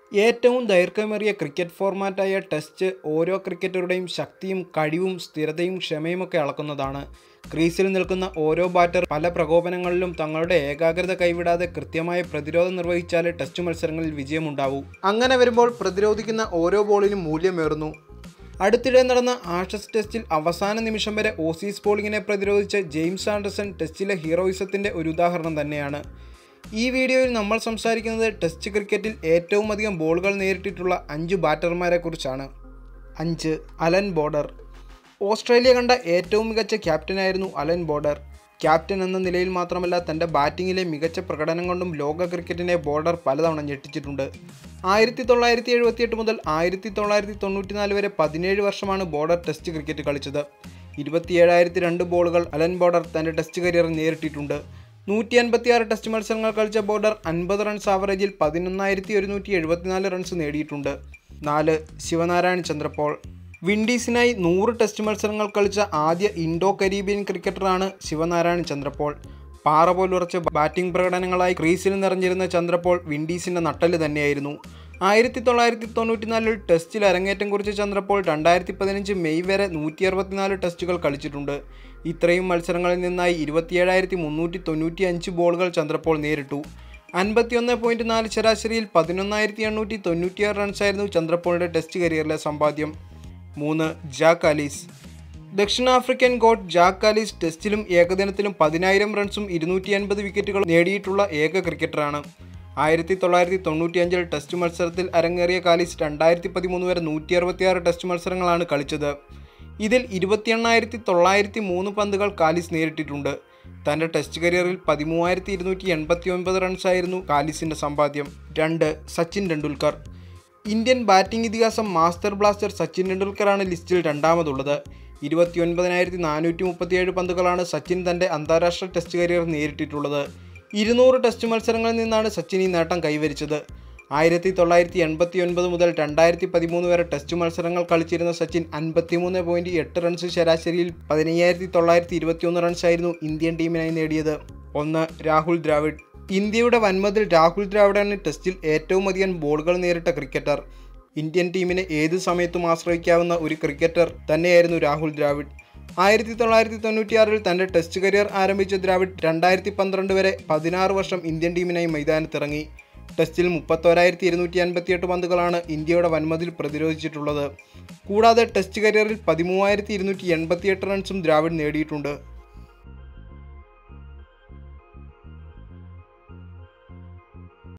ഏറ്റവും ദൈർഘ്യമേറിയ cricket ഫോർമാറ്റായ test ഓരോ ക്രിക്കറ്ററുടെയും ശക്തിയും കഴിവും സ്ഥിരതയും ക്ഷമയുമൊക്കെ അളക്കുന്നതാണ് ക്രീസിൽ നിൽക്കുന്ന ഓരോ ബാറ്റർ പല പ്രകോപനങ്ങളിലും തങ്ങളുടെ ഏകാഗ്രത കൈവിടാതെ കൃത്യമായ പ്രതിരോധം നിർവഹിച്ചാലേ ടെസ്റ്റ് മത്സരങ്ങളിൽ വിജയമുണ്ടാവൂ അങ്ങനെ വരുമ്പോൾ പ്രതിരോധിക്കുന്ന ഓരോ ബോളിനും മൂല്യമേറുന്നു അടുത്തിടെ നടന്ന ആഷസ് ടെസ്റ്റിൽ അവസാന നിമിഷം വരെ ഓസീസ് ബോളിങ്ങിനെ പ്രതിരോധിച്ച ജെയിംസ് ആൻഡർസൺ ടെസ്റ്റിലെ ഹീറോയിസത്തിൻ്റെ ഒരു ഉദാഹരണം തന്നെയാണ് ഈ വീഡിയോയിൽ നമ്മൾ സംസാരിക്കുന്നത് ടെസ്റ്റ് ക്രിക്കറ്റിൽ ഏറ്റവും അധികം ബോളുകൾ നേരിട്ടിട്ടുള്ള അഞ്ച് ബാറ്റർമാരെ കുറിച്ചാണ് അഞ്ച് അലൻ ബോർഡർ ഓസ്ട്രേലിയ കണ്ട ഏറ്റവും മികച്ച ക്യാപ്റ്റനായിരുന്നു അലൻ ബോർഡർ ക്യാപ്റ്റൻ എന്ന നിലയിൽ മാത്രമല്ല തൻ്റെ ബാറ്റിങ്ങിലെ മികച്ച പ്രകടനം കൊണ്ടും ലോക ക്രിക്കറ്റിനെ ബോർഡർ പലതവണ ഞെട്ടിച്ചിട്ടുണ്ട് ആയിരത്തി തൊള്ളായിരത്തി എഴുപത്തിയെട്ട് മുതൽ ആയിരത്തി തൊള്ളായിരത്തി തൊണ്ണൂറ്റിനാല് വരെ പതിനേഴ് വർഷമാണ് ബോർഡർ ടെസ്റ്റ് ക്രിക്കറ്റ് കളിച്ചത് ഇരുപത്തിയേഴായിരത്തി രണ്ട് ബോളുകൾ അലൻ ബോർഡർ തൻ്റെ ടെസ്റ്റ് കരിയറിൽ നേരിട്ടിട്ടുണ്ട് നൂറ്റി അൻപത്തിയാറ് ടെസ്റ്റ് മത്സരങ്ങൾ കളിച്ച ബോർഡർ അൻപത് റൺസ് ആവറേജിൽ പതിനൊന്നായിരത്തി ഒരുന്നൂറ്റി എഴുപത്തിനാല് റൺസ് നേടിയിട്ടുണ്ട് നാല് ശിവനാരായൺ ചന്ദ്രപോൾ വിൻഡീസിനായി നൂറ് ടെസ്റ്റ് മത്സരങ്ങൾ കളിച്ച ആദ്യ ഇൻഡോ കരീബിയൻ ക്രിക്കറ്ററാണ് ശിവനാരായൺ ചന്ദ്രപോൾ പാറ പോലുറച്ച ബാറ്റിംഗ് പ്രകടനങ്ങളായി ക്രീസിൽ നിറഞ്ഞിരുന്ന ചന്ദ്രപോൾ വിൻഡീസിൻ്റെ നട്ടല് തന്നെയായിരുന്നു ആയിരത്തി തൊള്ളായിരത്തി തൊണ്ണൂറ്റിനാലിൽ ടെസ്റ്റിൽ അരങ്ങേറ്റം കുറിച്ച ചന്ദ്രപോൾ രണ്ടായിരത്തി പതിനഞ്ച് മെയ് വരെ നൂറ്റി അറുപത്തിനാല് ടെസ്റ്റുകൾ കളിച്ചിട്ടുണ്ട് ഇത്രയും മത്സരങ്ങളിൽ നിന്നായി ഇരുപത്തിയേഴായിരത്തി മുന്നൂറ്റി തൊണ്ണൂറ്റി അഞ്ച് ബോളുകൾ ചന്ദ്രപോൾ നേരിട്ടു അൻപത്തിയൊന്ന് പോയിൻറ്റ് നാല് ശരാശരിയിൽ പതിനൊന്നായിരത്തി എണ്ണൂറ്റി തൊണ്ണൂറ്റിയാറ് റൺസായിരുന്നു ചന്ദ്രപോളിൻ്റെ ടെസ്റ്റ് കരിയറിലെ സമ്പാദ്യം മൂന്ന് ജാക്ക് ആലീസ് ദക്ഷിണാഫ്രിക്കൻ ഗോഡ് ജാക്ക് ആലീസ് ടെസ്റ്റിലും ഏകദിനത്തിലും പതിനായിരം റൺസും ഇരുന്നൂറ്റി അൻപത് വിക്കറ്റുകളും നേടിയിട്ടുള്ള ഏക ക്രിക്കറ്ററാണ് ആയിരത്തി തൊള്ളായിരത്തി തൊണ്ണൂറ്റിയഞ്ചിൽ ടെസ്റ്റ് മത്സരത്തിൽ അരങ്ങേറിയ കാലീസ് രണ്ടായിരത്തി പതിമൂന്ന് വരെ നൂറ്റി അറുപത്തിയാറ് ടെസ്റ്റ് മത്സരങ്ങളാണ് കളിച്ചത് ഇതിൽ ഇരുപത്തി എണ്ണായിരത്തി തൊള്ളായിരത്തി മൂന്ന് പന്തുകൾ കാലിസ് നേരിട്ടിട്ടുണ്ട് തൻ്റെ ടെസ്റ്റ് കരിയറിൽ പതിമൂവായിരത്തി ഇരുന്നൂറ്റി എൺപത്തി ഒൻപത് റൺസായിരുന്നു കാലിസിൻ്റെ സമ്പാദ്യം രണ്ട് സച്ചിൻ ടെണ്ടുൽക്കർ ഇന്ത്യൻ ബാറ്റിംഗ് ഇതിഹാസം മാസ്റ്റർ ബ്ലാസ്റ്റർ സച്ചിൻ ടെണ്ടുൽക്കറാണ് ലിസ്റ്റിൽ രണ്ടാമതുള്ളത് ഇരുപത്തി ഒൻപതിനായിരത്തി നാനൂറ്റി മുപ്പത്തിയേഴ് പന്തുകളാണ് സച്ചിൻ തൻ്റെ അന്താരാഷ്ട്ര ടെസ്റ്റ് കരിയർ നേരിട്ടിട്ടുള്ളത് ഇരുന്നൂറ് ടെസ്റ്റ് മത്സരങ്ങളിൽ നിന്നാണ് സച്ചിൻ ഈ നേട്ടം കൈവരിച്ചത് ആയിരത്തി തൊള്ളായിരത്തി എൺപത്തി ഒൻപത് മുതൽ രണ്ടായിരത്തി പതിമൂന്ന് വരെ ടെസ്റ്റ് മത്സരങ്ങൾ കളിച്ചിരുന്ന സച്ചിൻ അൻപത്തിമൂന്ന് പോയിൻറ്റ് എട്ട് റൺസ് ശരാശരിയിൽ പതിനയ്യായിരത്തി തൊള്ളായിരത്തി ഇരുപത്തിയൊന്ന് റൺസായിരുന്നു ഇന്ത്യൻ ടീമിനായി നേടിയത് ഒന്ന് രാഹുൽ ദ്രാവിഡ് ഇന്ത്യയുടെ വൻമതിൽ രാഹുൽ ദ്രാവിഡാണ് ടെസ്റ്റിൽ ഏറ്റവും അധികം ബോളുകൾ നേരിട്ട ക്രിക്കറ്റർ ഇന്ത്യൻ ടീമിനെ ഏത് സമയത്തും ആശ്രയിക്കാവുന്ന ഒരു ക്രിക്കറ്റർ തന്നെയായിരുന്നു രാഹുൽ ദ്രാവിഡ് ആയിരത്തി തൊള്ളായിരത്തി തൊണ്ണൂറ്റിയാറിൽ തൻ്റെ ടെസ്റ്റ് കരിയർ ആരംഭിച്ച ദ്രാവിഡ് രണ്ടായിരത്തി പന്ത്രണ്ട് വരെ പതിനാറ് വർഷം ഇന്ത്യൻ ടീമിനായി മൈതാനത്തിറങ്ങി ടെസ്റ്റിൽ മുപ്പത്തോരായിരത്തി ഇരുന്നൂറ്റി അൻപത്തിയെട്ട് പന്തുകളാണ് ഇന്ത്യയുടെ വൻമതിൽ പ്രതിരോധിച്ചിട്ടുള്ളത് കൂടാതെ ടെസ്റ്റ് കരിയറിൽ പതിമൂവായിരത്തി ഇരുന്നൂറ്റി എൺപത്തിയെട്ട് റൺസും ദ്രാവിഡ് നേടിയിട്ടുണ്ട്